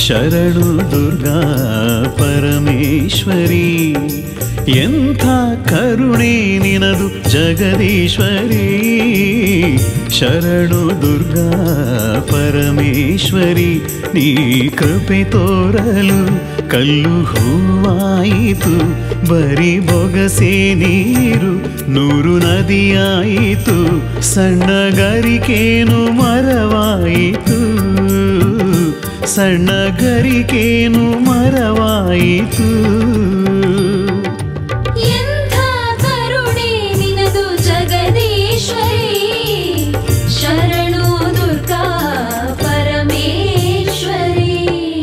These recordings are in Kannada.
ಶರಣು ದುರ್ಗಾ ಪರಮೇಶ್ವರಿ ಎಂಥ ಕರುಣೆ ನಿನದು ಜಗದೀಶ್ವರಿ ಶರಣು ದುರ್ಗಾ ಪರಮೇಶ್ವರಿ ನೀ ಕೃಪೆ ತೋರಲು ಕಲ್ಲು ಹೂವಾಯಿತು ಬರಿ ಬೊಗಸೆ ನೀರು ನೂರು ನದಿಯಾಯಿತು ಸಣ್ಣಗರಿಕೇನು ಮರವಾಯಿತು ಸಣ್ಣಗರಿಕೇನು ಮರವಾಯಿತು ಎಂಥ ಕರುಣೆ ನಿನದು ಜಗದೀಶ್ವರಿ ಶರಣು ದುರ್ಗಾ ಪರಮೇಶ್ವರಿ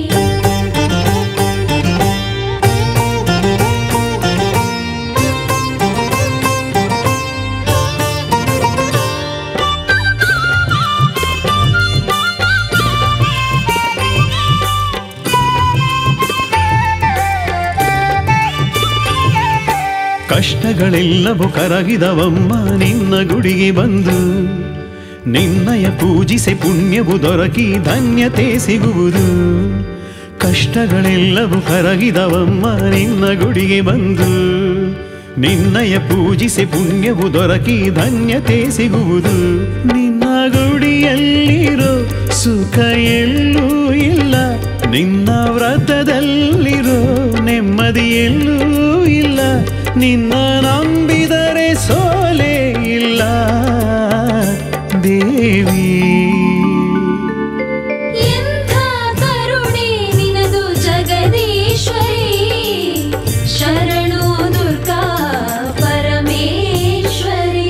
ಕಷ್ಟಗಳೆಲ್ಲವೂ ಕರಗಿದವಮ್ಮ ನಿನ್ನ ಗುಡಿಗೆ ಬಂದು ನಿನ್ನಯ ಪೂಜಿಸೆ ಪುಣ್ಯವು ದೊರಕಿ ಧನ್ಯತೆ ಸಿಗುವುದು ಕಷ್ಟಗಳೆಲ್ಲವೂ ಕರಗಿದವಮ್ಮ ನಿನ್ನ ಗುಡಿಗೆ ಬಂದು ನಿನ್ನಯ ಪೂಜಿಸೆ ಪುಣ್ಯವು ದೊರಕಿ ಧನ್ಯತೆ ಸಿಗುವುದು ನಿನ್ನ ಗುಡಿಯಲ್ಲಿರೋ ಸುಖ ಎಲ್ಲೂ ಇಲ್ಲ ನಿನ್ನ ವ್ರತದಲ್ಲಿರೋ ನೆಮ್ಮದಿ ಎಲ್ಲೂ ಇಲ್ಲ ನಿನ್ನ ನಂಬಿದರೆ ಸೋಲೆ ಇಲ್ಲ ದೇವಿ ಎಂಥ ಕರುಣೆ ನಿನದು ಜಗದೀಶ್ವರಿ ಶರಣು ದುರ್ಗಾ ಪರಮೇಶ್ವರಿ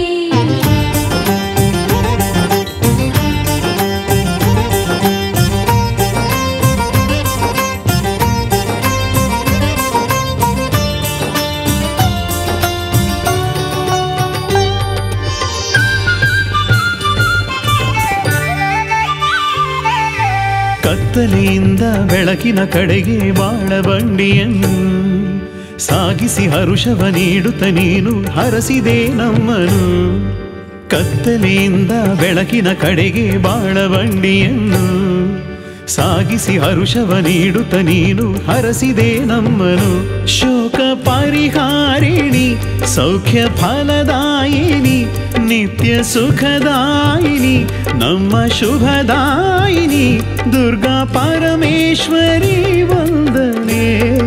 ಕತ್ತಲೆಯಿಂದ ಬೆಳಕಿನ ಕಡೆಗೆ ಬಾಳ ಬಂಡಿಯನ್ನು ಸಾಗಿಸಿ ಹರುಷವ ನೀಡುತ್ತ ನೀನು ಹರಸಿದೆ ನಮ್ಮನು ಕತ್ತಲೆಯಿಂದ ಬೆಳಕಿನ ಕಡೆಗೆ ಬಾಳ ಬಂಡಿಯನ್ನು ಸಾಗಿಸಿ ಹರುಷವ ನೀಡುತ್ತ ನೀನು ಹರಸಿದೆ ನಮ್ಮನು ಶೋಕ ಪರಿಹಾರಿಣಿ ಸೌಖ್ಯ ಫಲದಾಯಿನಿ ನಿತ್ಯ ಸುಖದಾಯಿನಿ ನಮ್ಮ ಶುಭದಾಯಿನಿ ದುರ್ಗಾ ಪರಮೇಶ್ವರಿ ವಂದನೆ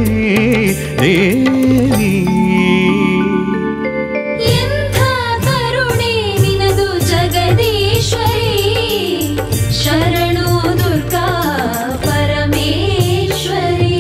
ದೇವಿ ಎಂಥ ಕರುಣೆ ನಿನದು ಜಗದೀಶ್ವರಿ ಶರಣು ದುರ್ಗಾ ಪರಮೇಶ್ವರಿ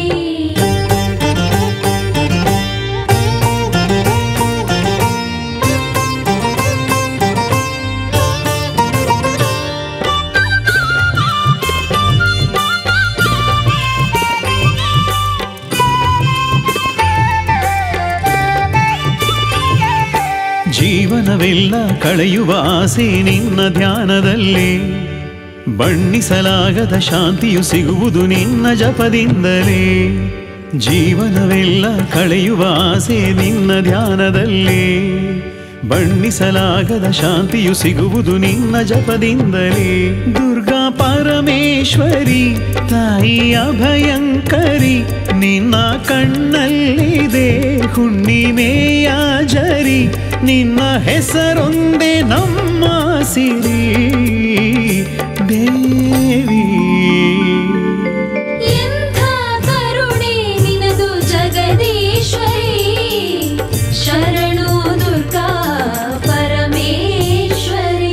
ಜೀವನವೆಲ್ಲ ಕಳೆಯುವ ಆಸೆ ನಿನ್ನ ಧ್ಯಾನದಲ್ಲಿ ಬಣ್ಣಿಸಲಾಗದ ಶಾಂತಿಯು ಸಿಗುವುದು ನಿನ್ನ ಜಪದಿಂದಲೇ ಜೀವನವೆಲ್ಲ ಕಳೆಯುವ ಆಸೆ ನಿನ್ನ ಧ್ಯಾನದಲ್ಲಿ ಬಣ್ಣಿಸಲಾಗದ ಶಾಂತಿಯು ಸಿಗುವುದು ನಿನ್ನ ಜಪದಿಂದಲೇ ದುರ್ಗಾ ಪರಮೇಶ್ವರಿ ತಾಯಿ ಅಭಯಂಕರಿ ನಿನ್ನ ಕಣ್ಣಲ್ಲಿದೆ ಹುಣ್ಣಿಮೆಯ ಜರಿ ನಿನ್ನ ಹೆಸರೊಂದೇ ನಮ್ಮ ಸಿರಿ ದೇವಿ ಎಂಥ ಕರುಣೆ ನಿನದು ಜಗದೀಶ್ವರಿ ಶರಣು ದುರ್ಗಾ ಪರಮೇಶ್ವರಿ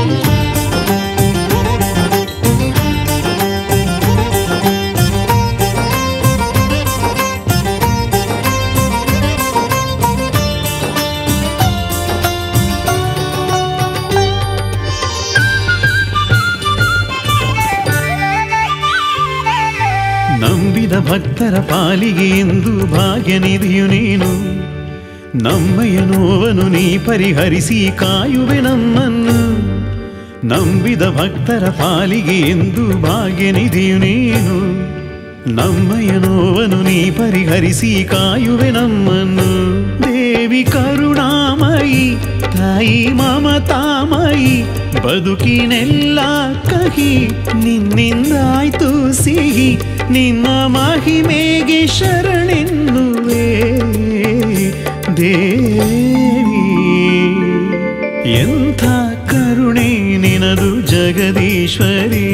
ನಂಬಿದ ಭಕ್ತರ ಪಾಲಿಗೆ ಎಂದು ಭಾಗ್ಯನಿಧಿಯು ನೀನು ನಮ್ಮಯ ನೋವನ್ನು ನೀ ಪರಿಹರಿಸಿ ಕಾಯುವೆ ನಮ್ಮನ್ನು ನಂಬಿದ ಭಕ್ತರ ಪಾಲಿಗೆ ಎಂದು ಭಾಗ್ಯನಿಧಿಯು ನೀನು ನಮ್ಮಯ ನೋವನ್ನು ನೀ ಪರಿಹರಿಸಿ ಕಾಯುವೆ ನಮ್ಮನ್ನು ದೇವಿ ಕರುಣಾಮಯಿ ತಾಯಿ ಮಮತಾಮಯಿ ಬದುಕಿನೆಲ್ಲ ಕಹಿ ನಿನ್ನಿಂದಾಯ್ತು ಸಿಹಿ ನಿನ್ನ ಮಹಿಮೆಗೆ ಶರಣೆನ್ನುವೆ ದೇವಿ ಎಂಥ ಕರುಣೆ ನಿನದು ಜಗದೀಶ್ವರಿ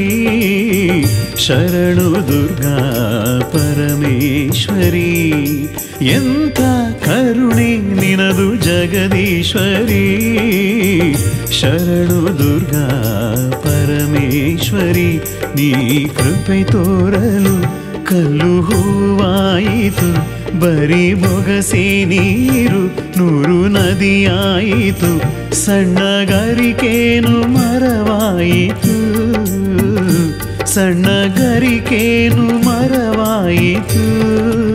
ಶರಣು ದುರ್ಗಾ ಪರಮೇಶ್ವರಿ ಎಂಥ ಕರುಣೆ ನಿನದು ಜಗದೀಶ್ವರಿ ಶರಣು ದುರ್ಗಾ ಪರಮೇಶ್ವರಿ ನೀ ಕೃಪೆ ತೋರಲು ಕಲ್ಲು ಹೂವಾಯಿತು ಬರೀ ಬೊಗಸೆ ನೀರು ನೂರು ನದಿಯಾಯಿತು ಸಣ್ಣಗರಿಕೇನು ಮರವಾಯಿತು ಸಣ್ಣಗರಿಕೇನು ಮರವಾಯಿತು